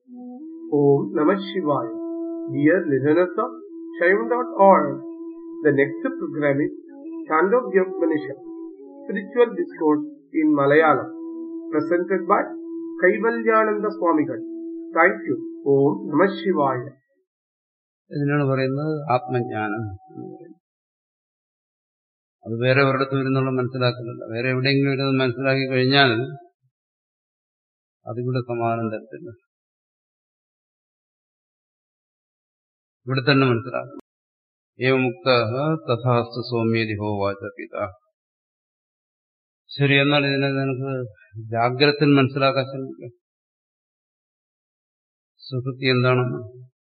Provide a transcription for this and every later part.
Om Namah Shivaya. Dear listeners of Shaivan.org, the next program is Chandogya Upanishad, Spiritual Discourse in Malayalam, presented by Kaivalyananda Swamigal. Thank you. Om Namah Shivaya. ഇതിനാണ് പറയുന്നത് ആത്മജ്ഞാനം എന്ന് പറയുന്നത് അത് വേറെ ഒരിടത്തും ഇരുന്നുള്ള മനസ്സിലാക്കുന്നില്ല വേറെ എവിടെയെങ്കിലും ഇരുന്ന് മനസ്സിലാക്കി കഴിഞ്ഞാൽ അതിവിടെ സമാധാനം തരത്തില്ല ഇവിടെ തന്നെ മനസ്സിലാക്കണം ഏവമുക്ത തഥാസ്തു സൗമ്യതി ഹോവാച പിത ശരി എന്നാൽ ഇതിനെ നിനക്ക് ജാഗ്രത്തിൽ മനസ്സിലാക്കാൻ ശ്രമിക്കാം സുഹൃത്തി എന്താണെന്ന്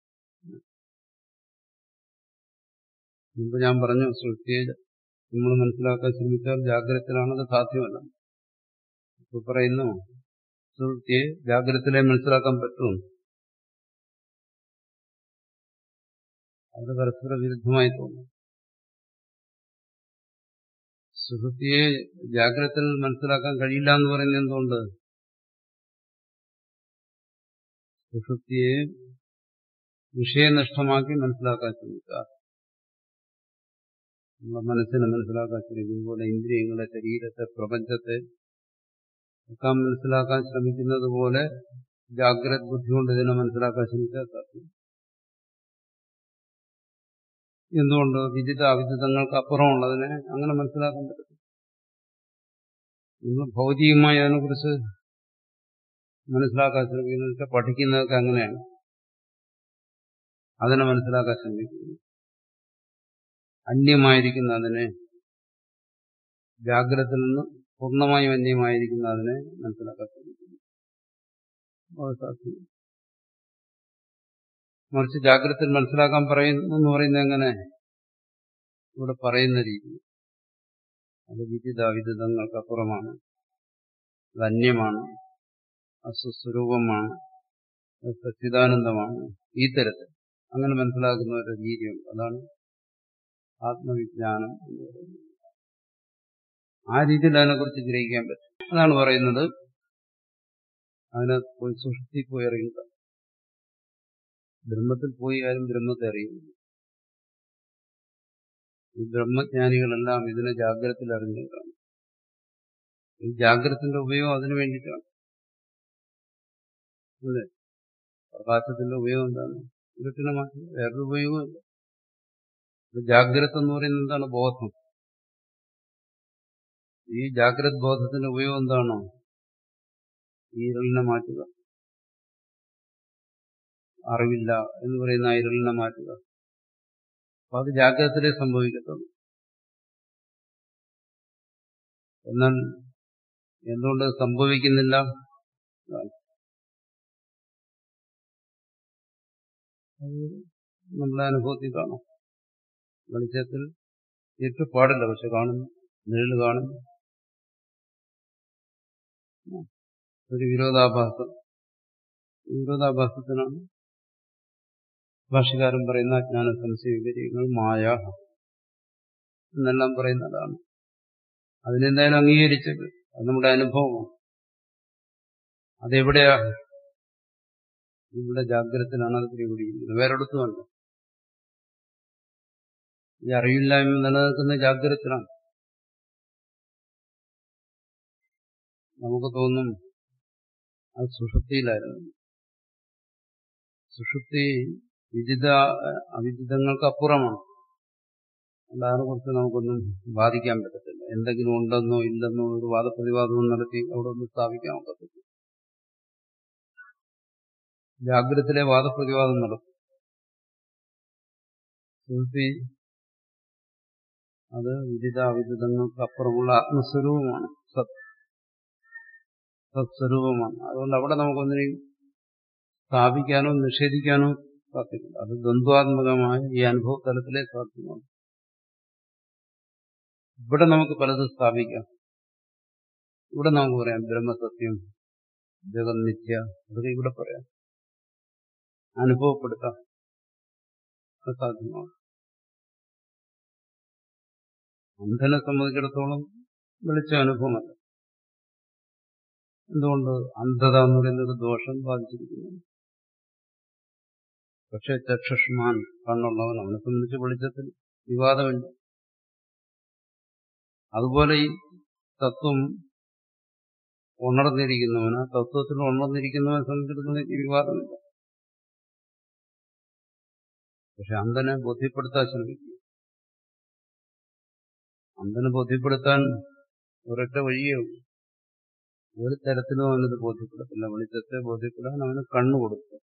മുമ്പ് ഞാൻ പറഞ്ഞു സുഹൃത്തിയെ നമ്മൾ മനസ്സിലാക്കാൻ ശ്രമിച്ചാൽ ജാഗ്രതത്തിലാണത് സാധ്യമല്ല ഇപ്പൊ പറയുന്നു സുഹൃത്തിയെ ജാഗ്രതത്തിലെ മനസ്സിലാക്കാൻ പറ്റും അത് പരസ്പര വിരുദ്ധമായി തോന്നും സുഹൃത്തിയെ ജാഗ്രതത്തിൽ മനസ്സിലാക്കാൻ കഴിയില്ല എന്ന് പറയുന്നത് എന്തുകൊണ്ട് സുഹൃത്തിയെ വിഷയനിഷ്ഠമാക്കി മനസ്സിലാക്കാൻ ശ്രമിക്കുക നമ്മുടെ മനസ്സിനെ മനസ്സിലാക്കാൻ ശ്രമിക്കുമ്പോൾ ഇന്ദ്രിയങ്ങളെ ശരീരത്തെ പ്രപഞ്ചത്തെ ഒക്കെ മനസ്സിലാക്കാൻ ശ്രമിക്കുന്നത് പോലെ ജാഗ്രത ബുദ്ധി കൊണ്ട് ഇതിനെ മനസ്സിലാക്കാൻ ശ്രമിച്ചാൽ സാധ്യം എന്തുകൊണ്ട് വിദിത അവിദിതങ്ങൾക്ക് അപ്പുറമുള്ളതിനെ അങ്ങനെ മനസ്സിലാക്കാൻ പറ്റും നിങ്ങൾ ഭൗതികമായി അതിനെക്കുറിച്ച് മനസ്സിലാക്കാൻ ശ്രമിക്കുന്നത് വെച്ചാൽ പഠിക്കുന്നതൊക്കെ അങ്ങനെയാണ് അതിനെ മനസ്സിലാക്കാൻ ശ്രമിക്കുന്നു അന്യമായിരിക്കുന്ന അതിനെ ജാഗ്രതയിൽ നിന്ന് പൂർണ്ണമായും അന്യമായിരിക്കുന്ന അതിനെ മനസ്സിലാക്കാൻ ശ്രമിക്കുന്നു മറിച്ച് ജാഗ്രതയിൽ മനസ്സിലാക്കാൻ പറയുന്നു എന്ന് പറയുന്നത് എങ്ങനെ ഇവിടെ പറയുന്ന രീതി അത് വിദിത വിദിതങ്ങൾക്കപ്പുറമാണ് അത് അന്യമാണ് അസ്വസ്വരൂപമാണ് അത് സച്ചിദാനന്ദമാണ് ഈ തരത്തിൽ അങ്ങനെ മനസ്സിലാക്കുന്ന ഒരു രീതിയുണ്ട് അതാണ് ആത്മവിജ്ഞാനം എന്ന് പറയുന്നത് ആ രീതിയിൽ അതിനെക്കുറിച്ച് ഗ്രഹിക്കാൻ പറ്റും അതാണ് പറയുന്നത് അതിനെ പോയി സുഷുപ്തി പോയി അറിയുക ബ്രഹ്മത്തിൽ പോയി ആരും ബ്രഹ്മത്തെ അറിയുന്നു ഈ ബ്രഹ്മജ്ഞാനികളെല്ലാം ഇതിനെ ജാഗ്രതത്തിൽ അറിഞ്ഞിട്ടാണ് ഈ ജാഗ്രതത്തിന്റെ ഉപയോഗം അതിനു വേണ്ടിയിട്ടാണ് അല്ലേ പ്രകാശത്തിന്റെ ഉപയോഗം എന്താണ് ഇരുട്ടിനെ മാറ്റി വേറൊരു ഉപയോഗമില്ല ജാഗ്രത എന്ന് പറയുന്നത് എന്താണ് ബോധം ഈ ജാഗ്രത ബോധത്തിന്റെ ഉപയോഗം എന്താണോ ഈ ഇരുളിനെ മാറ്റുക അറിവില്ല എന്ന് പറയുന്ന ആ ഇരുളിനെ മാറ്റുക അപ്പൊ അത് ജാഗ്രതത്തിലേ സംഭവിക്കത്തുള്ളൂ എന്നാൽ എന്തുകൊണ്ട് സംഭവിക്കുന്നില്ല അത് നമ്മുടെ അനുഭവത്തിൽ കാണാം വെളിച്ചത്തിൽ ഇരുട്ട് പാടില്ല പക്ഷെ കാണുന്നു നിഴല് കാണുന്നു ഒരു വിരോധാഭാസം വിരോധാഭാസത്തിനാണ് ഭാഷകാരൻ പറയുന്ന അജ്ഞാന സംശയ വിപര്യങ്ങൾ മായ എന്നെല്ലാം പറയുന്നതാണ് അതിനെന്തായാലും അംഗീകരിച്ചത് അത് നമ്മുടെ അനുഭവമാണ് അതെവിടെയാ ഇവിടെ ജാഗ്രതത്തിലാണ് അത് പിടിപിടിക്കുന്നത് വേറെടുത്തുമല്ല ഈ അറിവില്ലായ്മ നിലനിൽക്കുന്ന ജാഗ്രതത്തിലാണ് നമുക്ക് തോന്നും അത് സുഷുപ്തിയിലായിരുന്നു സുഷുപ്തി വിദിത അവിദിതങ്ങൾക്ക് അപ്പുറമാണ് അതിനെ കുറിച്ച് നമുക്കൊന്നും ബാധിക്കാൻ പറ്റത്തില്ല എന്തെങ്കിലും ഉണ്ടെന്നോ ഇല്ലെന്നോ ഒരു വാദപ്രതിവാദവും നടത്തി അവിടെ ഒന്നും സ്ഥാപിക്കാൻ പറ്റത്തില്ല ജാഗ്രതത്തിലെ വാദപ്രതിവാദം നടത്തും സുഷുപ്തി അത് വിദിത അവിദിതങ്ങൾക്ക് അപ്പുറമുള്ള ആത്മസ്വരൂപമാണ് സത് സത്സ്വരൂപമാണ് അതുകൊണ്ട് അവിടെ നമുക്കൊന്നിനെയും സ്ഥാപിക്കാനോ നിഷേധിക്കാനോ സാധ്യമല്ല അത് ദ്വന്ദ്വാത്മകമായ ഈ അനുഭവ തലത്തിലെ സാധ്യമാണ് ഇവിടെ നമുക്ക് പലതും സ്ഥാപിക്കാം ഇവിടെ നമുക്ക് പറയാം ബ്രഹ്മസത്യം ജഗത് നിത്യ അതൊക്കെ ഇവിടെ പറയാം അനുഭവപ്പെടുത്താം അത് സാധ്യമാണ് അന്ധനെ സംബന്ധിച്ചിടത്തോളം വെളിച്ച അനുഭവമല്ല എന്തുകൊണ്ട് അന്ധത എന്ന് പറയുന്നത് ദോഷം ബാധിച്ചിരിക്കുന്നു പക്ഷെ ചക്ഷുഷ്മാൻ കണ്ണുള്ളവൻ അവനെ സംബന്ധിച്ച് വെളിച്ചത്തിൽ വിവാദമില്ല അതുപോലെ ഈ തത്വം ഉണർന്നിരിക്കുന്നവന് തത്വത്തിൽ ഉണർന്നിരിക്കുന്നവനെ സംബന്ധിച്ചിടത്തോളം ഈ വിവാദമില്ല പക്ഷെ അന്ധനെ ബോധ്യപ്പെടുത്താൻ ശ്രമിക്കും അന്ധനെ ബോധ്യപ്പെടുത്താൻ ഒരൊറ്റ വഴിയേ ഉള്ളൂ ഒരു തരത്തിലും അവനത് ബോധ്യപ്പെടത്തില്ല വെളിച്ചത്തെ ബോധ്യപ്പെടാൻ അവന് കണ്ണു കൊടുക്കും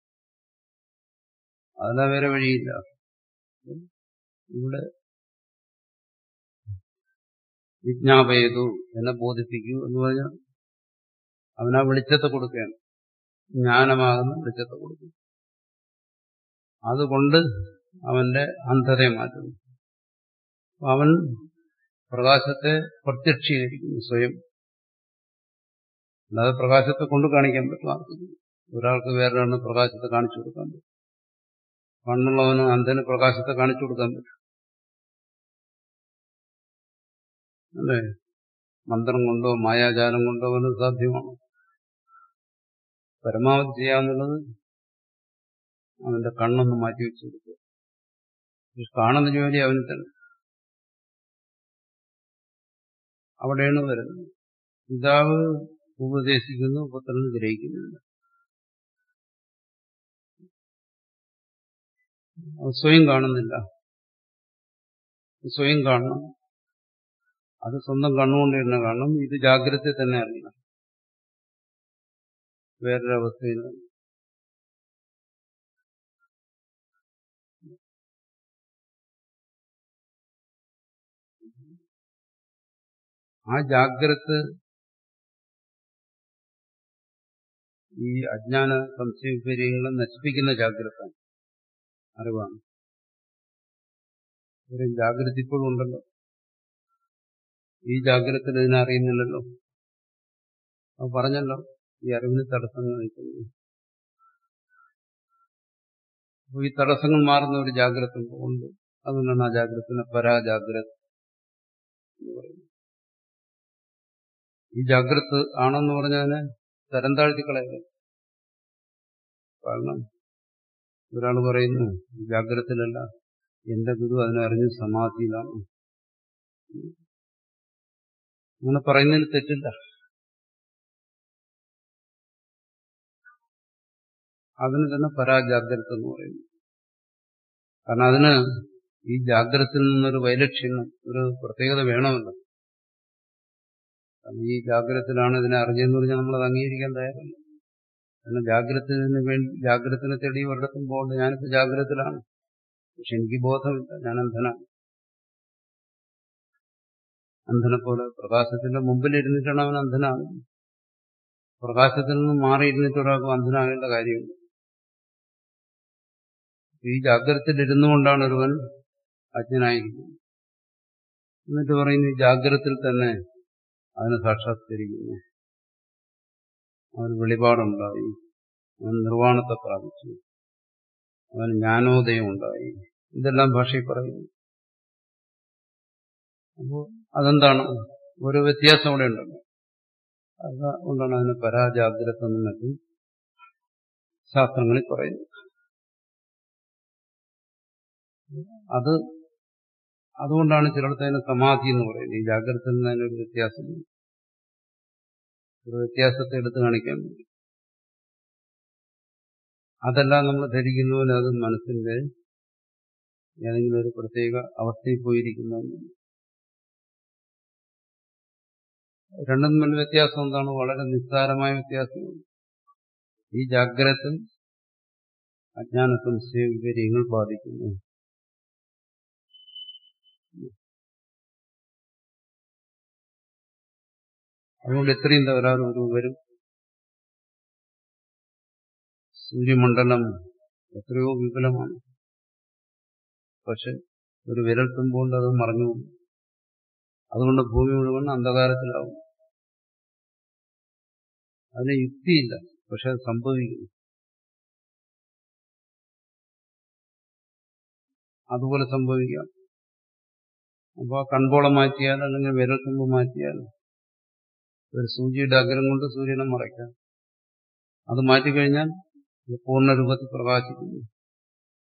അതിനാ വേറെ വഴിയില്ല ഇവിടെ വിജ്ഞാപയതു എന്നെ ബോധിപ്പിക്കൂ എന്ന് പറഞ്ഞാൽ അവനാ വെളിച്ചത്തെ കൊടുക്കുകയാണ് ജ്ഞാനമാകുന്ന വെളിച്ചത്തെ കൊടുക്കും അതുകൊണ്ട് അവന്റെ അന്ധതയെ മാറ്റുന്നു അവൻ പ്രകാശത്തെ പ്രത്യക്ഷീകരിക്കുന്നു സ്വയം അല്ലാതെ പ്രകാശത്തെ കൊണ്ട് കാണിക്കാൻ പറ്റും ആർക്കും ഒരാൾക്ക് വേറൊരാളിന് പ്രകാശത്തെ കാണിച്ചു കൊടുക്കാൻ പറ്റും കണ്ണുള്ളവന് അന്ധന് പ്രകാശത്തെ കാണിച്ചു കൊടുക്കാൻ പറ്റും അല്ലേ മന്ത്രം കൊണ്ടോ മായാജാലം കൊണ്ടോ അവന് സാധ്യമാണ് പരമാവധി ചെയ്യാവുന്നുള്ളത് അവന്റെ കണ്ണൊന്ന് മാറ്റി വെച്ചു കൊടുക്കുക കാണുന്ന ജോലി അവന് തന്നെ അവിടെയാണ് വരുന്നത് പിതാവ് ഉപദേശിക്കുന്നു പുത്രൻ ഗ്രഹിക്കുന്നില്ല സ്വയം കാണുന്നില്ല സ്വയം കാണണം അത് സ്വന്തം കണ്ണുകൊണ്ട് തന്നെ കാണണം ഇത് ജാഗ്രത തന്നെ അറിയണം വേറൊരവസ്ഥയിൽ ആ ജാഗ്രത ഈ അജ്ഞാന സംശയവിപര്യങ്ങളെ നശിപ്പിക്കുന്ന ജാഗ്രത അറിവാണ് ഒരു ജാഗ്രത ഇപ്പോഴും ഉണ്ടല്ലോ ഈ ജാഗ്രത ഇതിനെ അറിയുന്നില്ലല്ലോ അത് പറഞ്ഞല്ലോ ഈ അറിവിന് തടസ്സങ്ങൾ നിൽക്കുന്നു അപ്പോൾ ഈ തടസ്സങ്ങൾ മാറുന്ന ഒരു ജാഗ്രത ഉണ്ട് അതുകൊണ്ടാണ് ആ ജാഗ്രതനെ പരാജാഗ്രത എന്ന് പറയുന്നത് ഈ ജാഗ്രത ആണെന്ന് പറഞ്ഞതിനെ തരം താഴ്ത്തി കളയുക കാരണം ഒരാൾ പറയുന്നു ജാഗ്രതയിലല്ല എന്റെ ഗുരു അതിനെ അറിഞ്ഞ് സമാധിയിലാണ് അങ്ങനെ പറയുന്നതിന് തെറ്റില്ല അതിന് തന്നെ പരാജാഗ്രത എന്ന് പറയുന്നു കാരണം അതിന് ഈ ജാഗ്രതയിൽ നിന്നൊരു വൈലക്ഷ്യം ഒരു പ്രത്യേകത വേണമല്ലോ ഈ ജാഗ്രതത്തിലാണ് ഇതിനെ അറിഞ്ഞതെന്ന് പറഞ്ഞാൽ നമ്മളത് അംഗീകരിക്കാൻ തയ്യാറല്ല കാരണം ജാഗ്രതത്തിന് വേണ്ടി ജാഗ്രതനെ തേടി ഒരിടത്തും പോകണ്ട ഞാനിപ്പോ ജാഗ്രതത്തിലാണ് പക്ഷെ എനിക്ക് ബോധമില്ല ഞാൻ അന്ധനാണ് അന്ധനെ പോലെ പ്രകാശത്തിന്റെ മുമ്പിൽ ഇരുന്നിട്ടാണ് അവൻ അന്ധനാകുന്നത് പ്രകാശത്തിൽ നിന്ന് മാറിയിരുന്നിട്ട് ഒരാൾക്ക് അന്ധനാകേണ്ട കാര്യമില്ല ഈ ജാഗ്രതത്തിൽ ഇരുന്നുകൊണ്ടാണ് ഒരുവൻ അജ്ഞനായിരിക്കുന്നത് എന്നിട്ട് പറയുന്നു ഈ ജാഗ്രതത്തിൽ തന്നെ അതിനെ സാക്ഷാത്കരിക്കുന്നു അവന് വെളിപാടുണ്ടായി അവൻ നിർവ്വാണത്തെ പ്രാപിച്ചു അവന് ജ്ഞാനോദയം ഉണ്ടായി ഇതെല്ലാം ഭാഷയിൽ പറയുന്നു അപ്പോൾ അതെന്താണ് ഒരു വ്യത്യാസം അവിടെ ഉണ്ടല്ലോ അതുകൊണ്ടാണ് അതിന് പരാജാഗ്രത എന്നും മറ്റും ശാസ്ത്രങ്ങളിൽ പറയുന്നത് അത് അതുകൊണ്ടാണ് ചിലടത്ത് അതിന് സമാധി എന്ന് പറയുന്നത് ഈ ജാഗ്രതയിൽ നിന്ന് അതിനൊരു വ്യത്യാസമുണ്ട് ഒരു വ്യത്യാസത്തെ എടുത്തു കാണിക്കാൻ വേണ്ടി അതെല്ലാം നമ്മൾ ധരിക്കുന്നപോലെ അത് മനസ്സിന്റെ ഏതെങ്കിലും ഒരു പ്രത്യേക അവസ്ഥയിൽ പോയിരിക്കുന്നു രണ്ടും തമ്മിൽ വ്യത്യാസം എന്താണ് വളരെ നിസ്സാരമായ വ്യത്യാസമാണ് ഈ ജാഗ്രത അജ്ഞാന സംശയ വിപര്യങ്ങൾ ബാധിക്കുന്നു അതുകൊണ്ട് എത്രയും തകരാറ് ഒരു വരും സൂര്യമണ്ഡലം എത്രയോ വിപുലമാണ് പക്ഷെ ഒരു വിരൽ തുമ്പോൾ അത് മറഞ്ഞു അതുകൊണ്ട് ഭൂമി മുഴുവൻ അന്ധകാരത്തിലാവും അതിന് യുക്തിയില്ല പക്ഷെ അത് സംഭവിക്കുന്നു അതുപോലെ സംഭവിക്കാം അപ്പോൾ ആ കൺപോളം മാറ്റിയാൽ അല്ലെങ്കിൽ വിരൽ തുമ്പ് മാറ്റിയാൽ ഒരു സൂചിയുടെ അഗ്രം കൊണ്ട് സൂര്യനെ മറയ്ക്കാം അത് മാറ്റിക്കഴിഞ്ഞാൽ പൂർണ്ണ രൂപത്തിൽ പ്രകാശിക്കുന്നു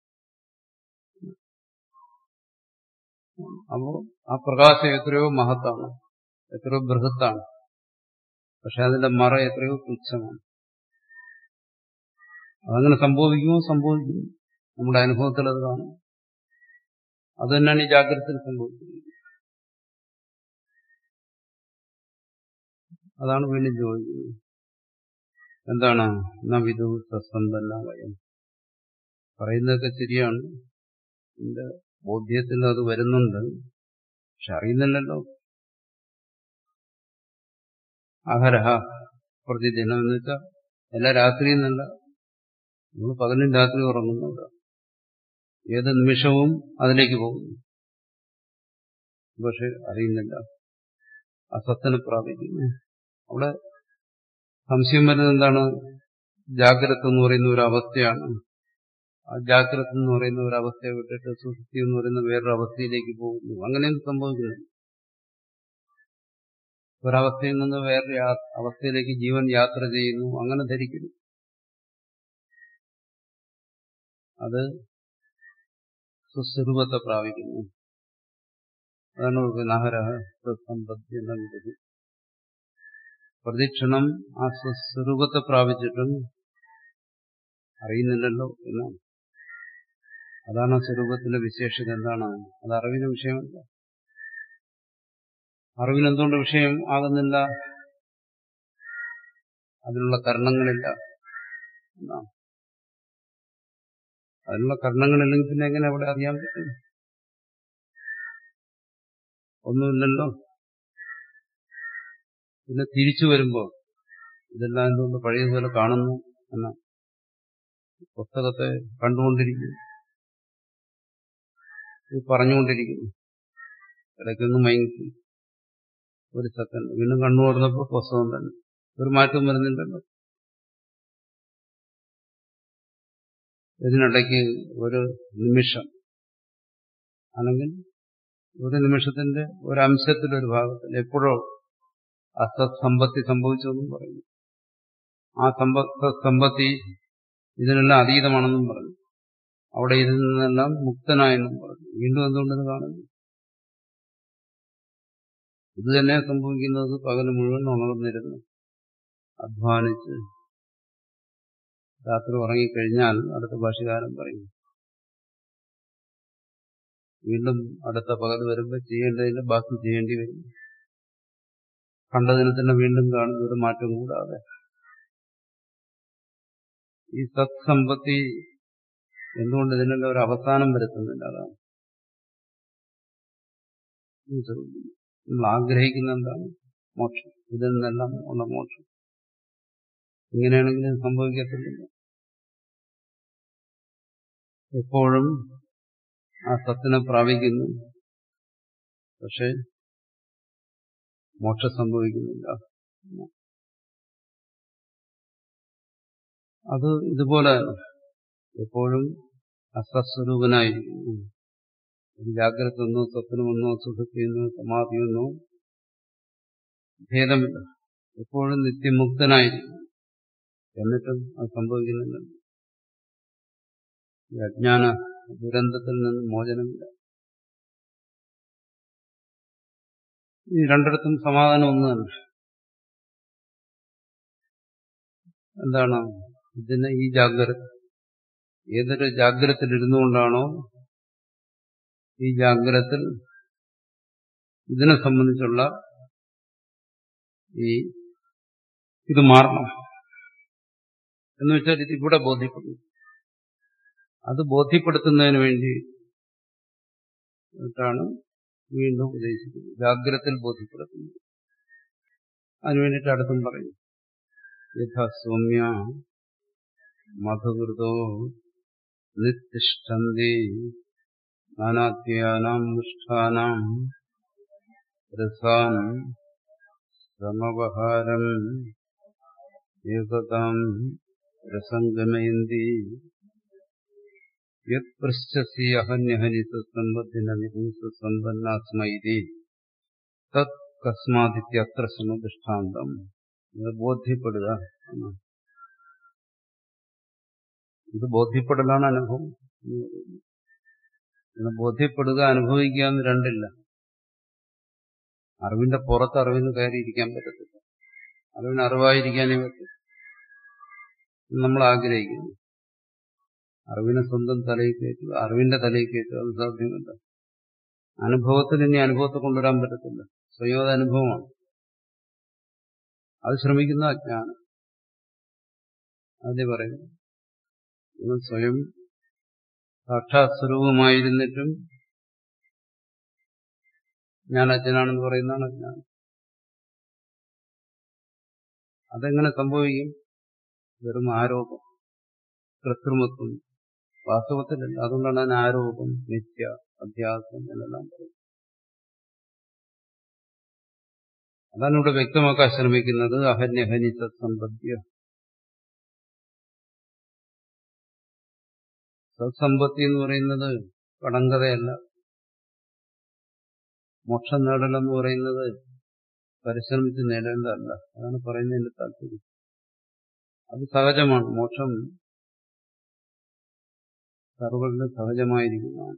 അപ്പോൾ ആ പ്രകാശം എത്രയോ മഹത്താണ് എത്രയോ ബൃഹത്താണ് പക്ഷെ അതിന്റെ മറ എത്രയോ തുച്ഛമാണ് അതങ്ങനെ സംഭവിക്കുമോ സംഭവിക്കും നമ്മുടെ അനുഭവത്തിൽ അത് കാണും അത് തന്നെയാണ് ഈ ജാഗ്രതയിൽ സംഭവിക്കുന്നത് അതാണ് വീണ്ടും ചോദിക്കുന്നത് എന്താണ് നവിതു സസ്സമ്പന്ന വയം പറയുന്നതൊക്കെ ശരിയാണ് എന്റെ ബോധ്യത്തിൽ അത് വരുന്നുണ്ട് പക്ഷെ അറിയുന്നില്ലല്ലോ അഹരഹ പ്രതിദിനം എന്ന് വെച്ചാൽ എല്ലാ രാത്രിയും എന്നല്ല നമ്മൾ പകലും രാത്രി ഉറങ്ങുന്നുണ്ട് ഏത് നിമിഷവും അതിലേക്ക് പോകുന്നു പക്ഷെ അറിയുന്നില്ല അസത്തിനെ പ്രാപിക്കുന്നു അവിടെ സംശയം വരുന്നത് എന്താണ് ജാഗ്രത എന്ന് പറയുന്ന ഒരു അവസ്ഥയാണ് ആ ജാഗ്രത എന്ന് പറയുന്ന ഒരു അവസ്ഥയെ വിട്ടിട്ട് സുഷുപ്തി എന്ന് പറയുന്ന വേറൊരു അവസ്ഥയിലേക്ക് പോകുന്നു അങ്ങനെയൊന്നും സംഭവിക്കുന്നില്ല ഒരവസ്ഥയിൽ നിന്ന് വേറൊരു അവസ്ഥയിലേക്ക് ജീവൻ യാത്ര ചെയ്യുന്നു അങ്ങനെ ധരിക്കുന്നു അത് സുസ്വരൂപത്തെ പ്രാപിക്കുന്നു അതാണ് നഹരഹ സമ്പത്തി എന്ന വിധി പ്രതിക്ഷണം ആ സ്വസ്വരൂപത്തെ പ്രാപിച്ചിട്ടും അറിയുന്നില്ലല്ലോ എന്നാണ് അതാണ് ആ സ്വരൂപത്തിന്റെ വിശേഷത എന്താണ് അത് അറിവിന് വിഷയമല്ല അറിവിന് എന്തുകൊണ്ട് വിഷയം ആകുന്നില്ല അതിനുള്ള കരണങ്ങളില്ല എന്നാണ് അതിനുള്ള കരണങ്ങളില്ലെങ്കിൽ പിന്നെ എങ്ങനെ അവിടെ അറിയാൻ പറ്റും ഒന്നുമില്ലല്ലോ പിന്നെ തിരിച്ചു വരുമ്പോൾ ഇതെല്ലാം എന്തുകൊണ്ട് പഴയതുപോലെ കാണുന്നു എന്ന പുസ്തകത്തെ കണ്ടുകൊണ്ടിരിക്കുന്നു ഇത് പറഞ്ഞുകൊണ്ടിരിക്കുന്നു ഇടയ്ക്കൊന്ന് മയങ്ങി ഒരു സെക്കൻഡ് വീണ്ടും കണ്ണു തുറന്നപ്പോൾ പുസ്തകം തന്നെ ഒരു മാറ്റം വരുന്നില്ലല്ലോ ഇതിനിടയ്ക്ക് ഒരു നിമിഷം അല്ലെങ്കിൽ ഒരു നിമിഷത്തിന്റെ ഒരു അംശത്തിലൊരു ഭാഗത്തിൽ എപ്പോഴോ അസത്സമ്പത്തി സംഭവിച്ചെന്നും പറയുന്നു ആ സമ്പത്തി ഇതിനെല്ലാം അതീതമാണെന്നും പറഞ്ഞു അവിടെ ഇതിൽ നിന്നെല്ലാം മുക്തനായെന്നും പറഞ്ഞു വീണ്ടും എന്തുകൊണ്ടെന്ന് കാണുന്നു ഇത് തന്നെ സംഭവിക്കുന്നത് പകല് മുഴുവൻ ഉണർന്നിരുന്നു അധ്വാനിച്ച് രാത്രി ഉറങ്ങിക്കഴിഞ്ഞാൽ അടുത്ത ഭാഷകാരൻ പറയും വീണ്ടും അടുത്ത പകൽ വരുമ്പോൾ ചെയ്യേണ്ടതിന്റെ ബാക്കി ചെയ്യേണ്ടി വരും കണ്ടതിനെ തന്നെ വീണ്ടും കാണുന്ന ഒരു മാറ്റം കൂടാതെ ഈ സത്സമ്പത്തി എന്തുകൊണ്ട് ഇതിനെല്ലാം ഒരു അവസാനം വരുത്തുന്നില്ല അതാണ് നമ്മൾ ആഗ്രഹിക്കുന്ന എന്താണ് മോക്ഷം ഇതിൽ നിന്നെല്ലാം ഉള്ള മോക്ഷം ഇങ്ങനെയാണെങ്കിൽ ഇത് സംഭവിക്കത്തില്ല എപ്പോഴും ആ സത്തിനെ പ്രാപിക്കുന്നു പക്ഷെ മോക്ഷം സംഭവിക്കുന്നില്ല അത് ഇതുപോലെ എപ്പോഴും അസസ്വരൂപനായിരിക്കുന്നു ജാഗ്രത ഒന്നോ സ്വപ്നമൊന്നോ സുഖത്തിയെന്നോ സമാധിയെന്നോ ഭേദമില്ല എപ്പോഴും നിത്യമുക്തനായിരിക്കും എന്നിട്ടും അത് സംഭവിക്കുന്നില്ല ഈ അജ്ഞാന ദുരന്തത്തിൽ നിന്ന് മോചനമില്ല ഈ രണ്ടിടത്തും സമാധാനം ഒന്ന് തന്നെ എന്താണ് ഇതിന് ഈ ജാഗ്രത ഏതൊരു ജാഗ്രതത്തിൽ ഇരുന്നുകൊണ്ടാണോ ഈ ജാഗ്രതത്തിൽ ഇതിനെ സംബന്ധിച്ചുള്ള ഈ ഇത് മാറണം എന്ന് വെച്ചാൽ ഇത് ഇവിടെ ബോധ്യപ്പെടുന്നു അത് ബോധ്യപ്പെടുത്തുന്നതിന് വേണ്ടി ാണ് വീണ്ടും ഉദ്ദേശിക്കുന്നത് ജാഗ്രതയിൽ ബോധ്യപ്പെടുത്തുന്നത് അതിനു വേണ്ടിയിട്ട് അടുത്തും പറയും യഥാ സൗമ്യ മധുകൃതോ നിത്തിഷ്ഠന്തി നാനാത്യാനാം നിഷ്ഠാനാം രസാൻ സമവഹാരം ഏകതാം രസംഗമയന്തി യത്പൃശ്ചസി അഹന്യഹനി സമ്പന്നാസ്മൈതി തത് കസ്മാദിത്യത്ര സമദൃഷ്ടാന്തം ബോധ്യപ്പെടുക ഇത് ബോധ്യപ്പെടലാണ് അനുഭവം എന്ന് ബോധ്യപ്പെടുക അനുഭവിക്കുക എന്ന് രണ്ടില്ല അറിവിന്റെ പുറത്ത് അറിവിന് കയറിയിരിക്കാൻ പറ്റത്തില്ല അറിവിന് അറിവായിരിക്കാനേ പറ്റും നമ്മൾ ആഗ്രഹിക്കുന്നു അറിവിനെ സ്വന്തം തലയിൽ കയറ്റുക അറിവിന്റെ തലയിൽ കയറ്റുക അത് സാധ്യമല്ല അനുഭവത്തിൽ ഇനി അനുഭവത്തെ കൊണ്ടുവരാൻ പറ്റത്തില്ല സ്വയം അത് അനുഭവമാണ് അത് ശ്രമിക്കുന്ന അജ്ഞാനം അതേ പറയുന്നു നിങ്ങൾ സ്വയം സാക്ഷാത് സ്വരൂപമായിരുന്നിട്ടും ഞാൻ അജ്ഞനാണെന്ന് പറയുന്നതാണ് അജ്ഞാനം അതെങ്ങനെ സംഭവിക്കും വെറും ആരോപം കൃത്രിമത്വം വാസ്തവത്തിലല്ല അതുകൊണ്ടാണ് അതിന് ആരോപം നിത്യ അധ്യാസം എന്നെല്ലാം പറയുന്നത് അതാണ് ഇവിടെ വ്യക്തമാക്കാൻ ശ്രമിക്കുന്നത് അഹന്യഹനിത സമ്പദ്യ സത്സമ്പത്തി എന്ന് പറയുന്നത് കടങ്കഥയല്ല മോക്ഷം നേടലെന്ന് പറയുന്നത് പരിശ്രമിച്ച് നേടേണ്ടതല്ല അതാണ് പറയുന്നതിന്റെ താല്പര്യം അത് സഹജമാണ് മോക്ഷം സർവ്വത്തിന് സഹജമായിരിക്കുന്നതാണ്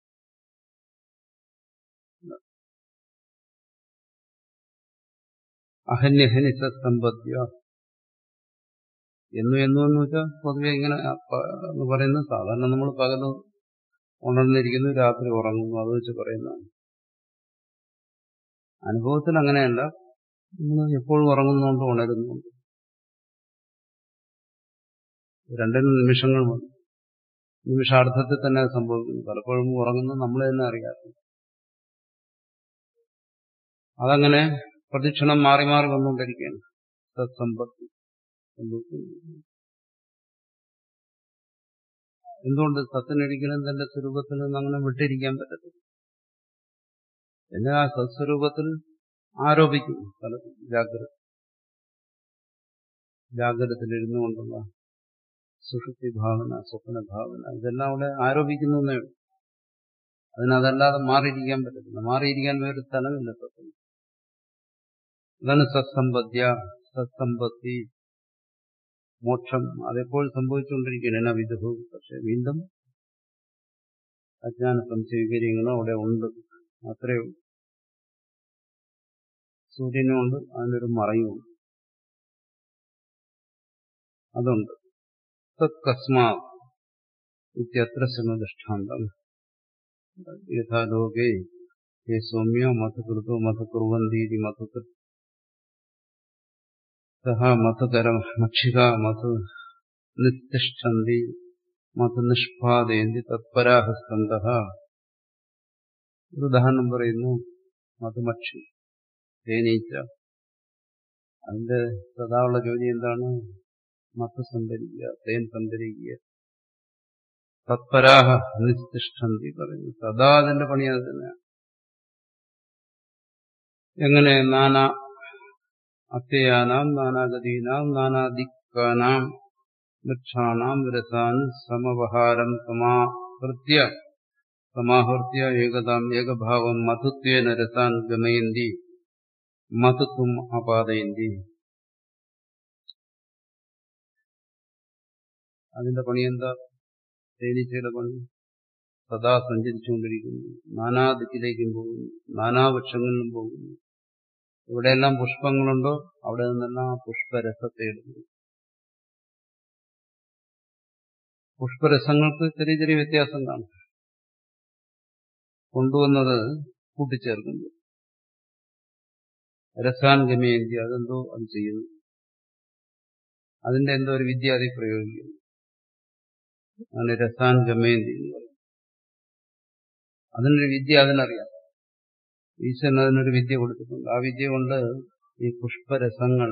അഹന്യഹനിച്ച സമ്പദ്യ എന്നു എന്നു എന്ന് വെച്ചാൽ പൊതുവെ ഇങ്ങനെ എന്ന് പറയുന്നത് സാധാരണ നമ്മൾ പകല് ഉണർന്നിരിക്കുന്നു രാത്രി ഉറങ്ങുന്നു അത് വെച്ച് പറയുന്നതാണ് അനുഭവത്തിൽ അങ്ങനെയല്ല നമ്മൾ എപ്പോഴും ഉറങ്ങുന്നുണ്ട് ഉണരുന്നുണ്ട് രണ്ടിനും നിമിഷങ്ങൾ മതി നിമിഷാർത്ഥത്തിൽ തന്നെ അത് സംഭവിക്കുന്നു പലപ്പോഴും ഉറങ്ങുന്നത് നമ്മൾ തന്നെ അറിയാതെ അതങ്ങനെ പ്രദക്ഷിണം മാറി മാറി വന്നുകൊണ്ടിരിക്കുകയാണ് സത്സമ്പത്തി എന്തുകൊണ്ട് സത്തിനൊരിക്കലും തന്റെ സ്വരൂപത്തിൽ നിന്ന് അങ്ങനെ വിട്ടിരിക്കാൻ പറ്റത്തില്ല എന്നെ ആ സത്സ്വരൂപത്തിൽ ആരോപിക്കും പല ജാഗ്രത ജാഗ്രതത്തിലിരുന്നു കൊണ്ടുള്ള സുഷുപ്തി ഭാവന സ്വപ്ന ഭാവന ഇതെല്ലാം അവിടെ ആരോപിക്കുന്നേ അതിനതല്ലാതെ മാറിയിരിക്കാൻ പറ്റത്തില്ല മാറിയിരിക്കാൻ വേറൊരു സ്ഥലമില്ല സത്യം അതാണ് സത്സമ്പദ്യ സത്സമ്പത്തി മോക്ഷം അതെപ്പോൾ സംഭവിച്ചുകൊണ്ടിരിക്കുകയാണ് വിധു പക്ഷെ വീണ്ടും അജ്ഞാന സംശയവികാര്യങ്ങളും അവിടെ ഉണ്ട് അത്രയേ ഉള്ളൂ സൂര്യനുമുണ്ട് അതിനൊരു മറയുമുണ്ട് അതുണ്ട് തത്കസ്മാ ഇത്യത്ര ദൃഷ്ടാന്തം യഥാലോകേ ഹേ സൗമ്യ മതകൃതോ മതകുർവന്തീതി മതകൃ സഹ മതകര മക്ഷിക മത നിത്തിഷ്ഠന്തി മത നിഷ്പാദയന്തി തത്പരാഹസ്കന്ധ ഒരു ഉദാഹരണം പറയുന്നു മതമക്ഷി തേനീച്ച അതിന്റെ സദാ ഉള്ള ജോലി എന്താണ് മത്ത് സംഭരിക്കുക തേൻ സംഭരിക്കുക തത്പരാഹ നിസ്തിഷ്ഠന്തി പറയുന്നു സദാ അതിന്റെ പണി അത് തന്നെയാണ് എങ്ങനെ നാനാ അത്യയാനാം നാനാഗതീനാം നാനാദിക്കാനാം വൃക്ഷാണാം രസാൻ സമവഹാരം സമാഹൃത്യ സമാഹൃത്യ ഏകതാം ഏകഭാവം മധുത്വേന രസാൻ ഗമയന്തി മധുത്വം ആപാദയന്തി അതിന്റെ പണി എന്താ തേനീച്ചയുടെ പണി സദാ സഞ്ചരിച്ചുകൊണ്ടിരിക്കുന്നു നാനാ ദിക്കിലേക്കും പോകുന്നു നാനാ വൃക്ഷങ്ങളിലും പോകുന്നു എവിടെയെല്ലാം പുഷ്പങ്ങളുണ്ടോ അവിടെ നിന്നെല്ലാം ആ പുഷ്പരസത്തെ എടുക്കുന്നു പുഷ്പരസങ്ങൾക്ക് ചെറിയ ചെറിയ വ്യത്യാസം കാണും കൊണ്ടുവന്നത് കൂട്ടിച്ചേർക്കുന്നു രസാൻ ഗമയന്തി അതെന്തോ അത് ചെയ്യുന്നു അതിന്റെ എന്തോ ഒരു വിദ്യ അതിൽ പ്രയോഗിക്കുന്നു അങ്ങനെ രസാൻ ഗമയന്തി എന്ന് പറയും അതിനൊരു വിദ്യ അതിനറിയാം ഈശ്വരൻ അതിനൊരു വിദ്യ കൊടുത്തിട്ടുണ്ട് ആ വിദ്യ കൊണ്ട് ഈ പുഷ്പരസങ്ങൾ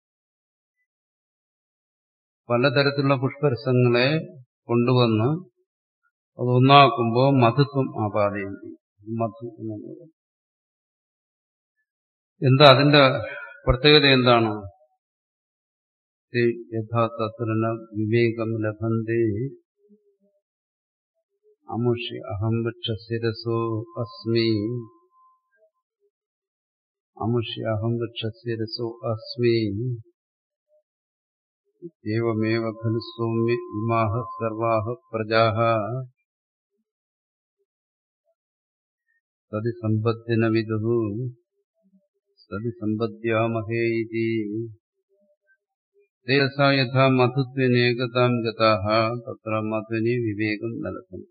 പലതരത്തിലുള്ള പുഷ്പരസങ്ങളെ കൊണ്ടുവന്ന് അത് ഒന്നാക്കുമ്പോൾ മധുത്വം ആപാദയന്തി മധു എന്നുള്ളത് എന്താ അതിന്റെ പ്രത്യേകത എന്താണ് യഥാതത്ര വിവേകം ലഭന്തേ അമുഷി അഹം വൃക്ഷശിരസോ അസ്മി അമുഷി അഹം വൃക്ഷശിരസോ അസ്മി ഏവമേവ ഖലു സൗമ്യ ഇമാഹ സർവാഹ പ്രജാഹ സതി സമ്പത്തിന വിദുഹു സതി സമ്പദ്യാമഹേ ഇതി തേജസ യഥാ മധുത്വനേകതാം ഗതാഹ തത്ര മധുനി വിവേകം നിലനിൽക്കുന്നു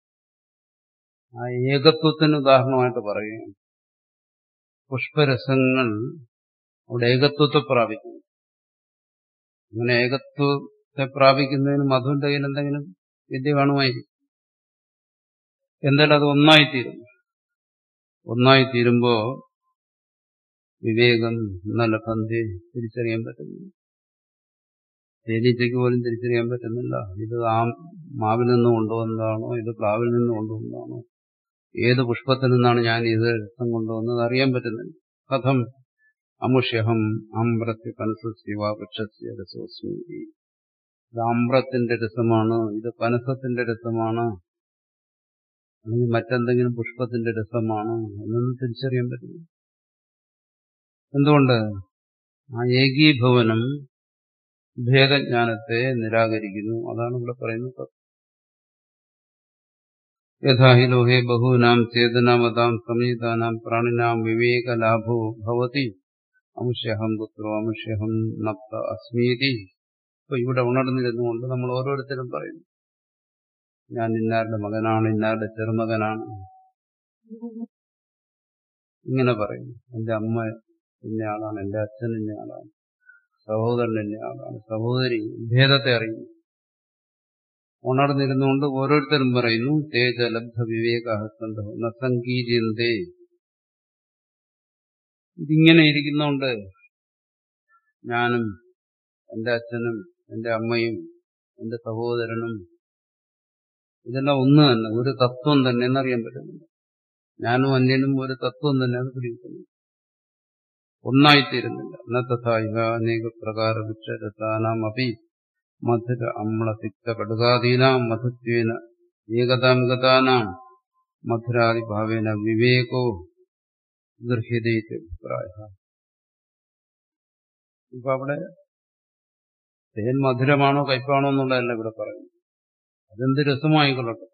ആ ഏകത്വത്തിന് ഉദാഹരണമായിട്ട് പറയുകയാണ് പുഷ്പരസങ്ങൾ അവിടെ ഏകത്വത്തെ പ്രാപിക്കുന്നു അങ്ങനെ ഏകത്വത്തെ പ്രാപിക്കുന്നതിന് മധുവിന്റെ കയ്യിൽ എന്തെങ്കിലും വിദ്യ കാണുമായിരിക്കും എന്തായാലും അത് ഒന്നായിത്തീരും ഒന്നായിത്തീരുമ്പോ വിവേകം നല്ല പന്തി തിരിച്ചറിയാൻ പറ്റുന്നു തേനീച്ചയ്ക്ക് പോലും തിരിച്ചറിയാൻ പറ്റുന്നില്ല ഇത് ആ മാവിൽ നിന്ന് കൊണ്ടുവന്നതാണോ ഇത് പ്ലാവിൽ നിന്ന് കൊണ്ടുവന്നതാണോ ഏത് പുഷ്പത്തിൽ നിന്നാണ് ഞാൻ ഇത് രസം കൊണ്ടുവന്നത് അറിയാൻ പറ്റുന്നില്ല കഥം അമുഷ്യഹം അമ്പ്രത്യ പനസസ്യവ വൃക്ഷസ്യ രസോസ്മി ഇത് അമ്പ്രത്തിന്റെ രസമാണ് ഇത് പനസത്തിന്റെ രസമാണ് അല്ലെങ്കിൽ മറ്റെന്തെങ്കിലും പുഷ്പത്തിന്റെ രസമാണ് എന്നൊന്നും തിരിച്ചറിയാൻ പറ്റുന്നു എന്തുകൊണ്ട് ആ ഏകീഭവനം ഭേദജ്ഞാനത്തെ നിരാകരിക്കുന്നു അതാണ് ഇവിടെ പറയുന്നത് യഥാഹി ലോഹേ ബഹൂനാം ചേതനാമതാം സംയുതാനാം പ്രാണിനാം വിവേകലാഭോ ഭവതി അമുഷ്യഹം പുത്രോ അമുഷ്യഹം നപ്ത അസ്മീതി ഇപ്പൊ ഇവിടെ ഉണർന്നിരുന്നുകൊണ്ട് നമ്മൾ ഓരോരുത്തരും പറയുന്നു ഞാൻ ഇന്നാരുടെ മകനാണ് ഇന്നാരുടെ ചെറുമകനാണ് ഇങ്ങനെ പറയുന്നു എന്റെ അമ്മ ഇന്നയാളാണ് എന്റെ അച്ഛൻ ഇന്നയാളാണ് സഹോദരൻ ഇന്നയാളാണ് സഹോദരി ഭേദത്തെ അറിയുന്നു ഉണർന്നിരുന്നുകൊണ്ട് ഓരോരുത്തരും പറയുന്നു തേജലബ്ധ വിവേകഹസ്തന്ധ നസംഗീര്യന്തേ ഇതിങ്ങനെ ഇരിക്കുന്നോണ്ട് ഞാനും എന്റെ അച്ഛനും എന്റെ അമ്മയും എന്റെ സഹോദരനും ഇതെല്ലാം ഒന്ന് തന്നെ ഒരു തത്വം തന്നെ എന്നറിയാൻ പറ്റുന്നുണ്ട് ഞാനും അന്യനും ഒരു തത്വം തന്നെ അത് പിടിക്കുന്നു ഒന്നായിത്തീരുന്നില്ല എന്നത്തഥായിക അനേക പ്രകാര വൃക്ഷരസാനാം അപി മധുര അമ്ല തിക്ത കടുകാദീനാം മധുത്വേന ഏകതാം ഗതാനാം മധുരാദിഭാവേന വിവേകോ ഗൃഹ്യതയിത്യഭിപ്രായ ഇപ്പൊ അവിടെ തേൻ മധുരമാണോ കയ്പാണോ എന്നുള്ളതല്ല ഇവിടെ പറയുന്നത് അതെന്ത് രസമായിക്കൊള്ളട്ടെ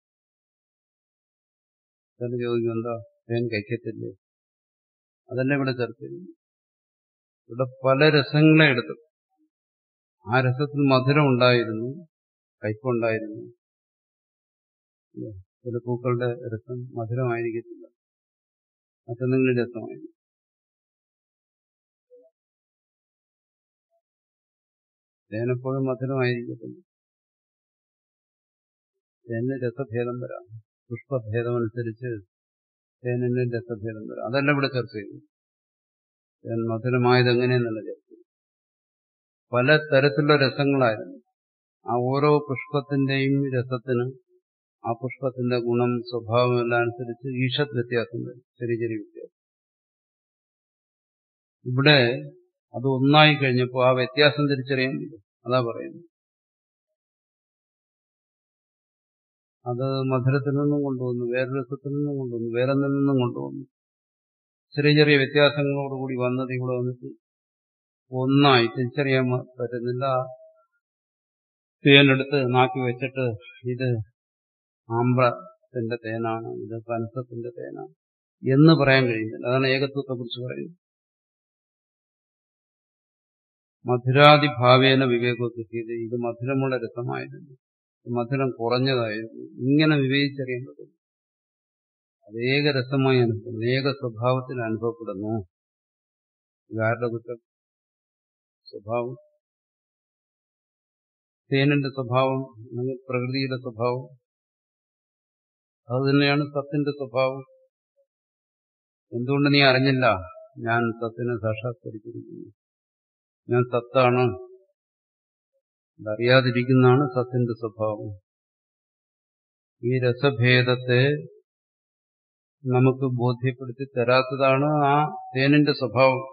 ചില ചോദിക്കും എന്താ തേൻ കഴിക്കത്തില്ലേ അതല്ല ഇവിടെ ചർച്ച ചെയ്യുന്നു ഇവിടെ പല രസങ്ങളെ എടുത്തു ആ രസത്തിൽ മധുരം ഉണ്ടായിരുന്നു കയ്പുണ്ടായിരുന്നു ചില പൂക്കളുടെ രസം മധുരമായിരിക്കത്തില്ല മറ്റെന്തെങ്കിലും രസമായിരിക്കും തേനെപ്പോഴും മധുരമായിരിക്കത്തില്ല തേനിന് രസഭേദം വരാം പുഷ്പഭേദമനുസരിച്ച് തേനിന് രസഭേദം വരാം അതല്ല ഇവിടെ ചർച്ച ചെയ്യുന്നു തേൻ മധുരമായത് എങ്ങനെയെന്നല്ല ചർച്ച ചെയ്യുന്നു പല തരത്തിലുള്ള രസങ്ങളായിരുന്നു ആ ഓരോ പുഷ്പത്തിന്റെയും രസത്തിന് ആ പുഷ്പത്തിന്റെ ഗുണം സ്വഭാവം എല്ലാം അനുസരിച്ച് ഈഷത് വ്യത്യാസം വരും ചെറിയ ചെറിയ വ്യത്യാസം ഇവിടെ അത് ഒന്നായി കഴിഞ്ഞപ്പോൾ ആ വ്യത്യാസം തിരിച്ചറിയാൻ പറ്റും അതാ പറയുന്നത് അത് മധുരത്തിൽ നിന്നും കൊണ്ടുവന്നു വേറെ രസത്തിൽ നിന്നും കൊണ്ടുവന്നു വേറെ നിന്നും കൊണ്ടുവന്നു ചെറിയ ചെറിയ വ്യത്യാസങ്ങളോടുകൂടി വന്നത് ഇവിടെ വന്നിട്ട് ഒന്നായി തിരിച്ചറിയാൻ പറ്റുന്നില്ല തേനെടുത്ത് നാക്കി വെച്ചിട്ട് ഇത് ആമ്പ്രത്തിന്റെ തേനാണ് ഇത് പനസത്തിന്റെ തേനാണ് എന്ന് പറയാൻ കഴിയുന്നില്ല അതാണ് ഏകത്വത്തെ കുറിച്ച് പറയുന്നത് മധുരാതിഭാവേന വിവേകോത്തെത്തിയത് ഇത് മധുരമുള്ള രസമായിരുന്നു മധുരം കുറഞ്ഞതായിരുന്നു ഇങ്ങനെ വിവേചിച്ചറിയാൻ പറ്റുന്നു അതേക രസമായി അനുഭവപ്പെടുന്നു ഏക സ്വഭാവത്തിൽ അനുഭവപ്പെടുന്നു ഇതാരുടെ കുറ്റം സ്വഭാവം തേനിന്റെ സ്വഭാവം അല്ലെങ്കിൽ പ്രകൃതിയുടെ സ്വഭാവം അത് തന്നെയാണ് സത്തിന്റെ സ്വഭാവം എന്തുകൊണ്ട് നീ അറിഞ്ഞില്ല ഞാൻ സത്തിനെ സാക്ഷാത്കരിച്ചിരിക്കുന്നു ഞാൻ സത്താണ് അതറിയാതിരിക്കുന്നതാണ് സത്തിന്റെ സ്വഭാവം ഈ രസഭേദത്തെ നമുക്ക് ബോധ്യപ്പെടുത്തി തരാത്തതാണ് ആ തേനിന്റെ സ്വഭാവം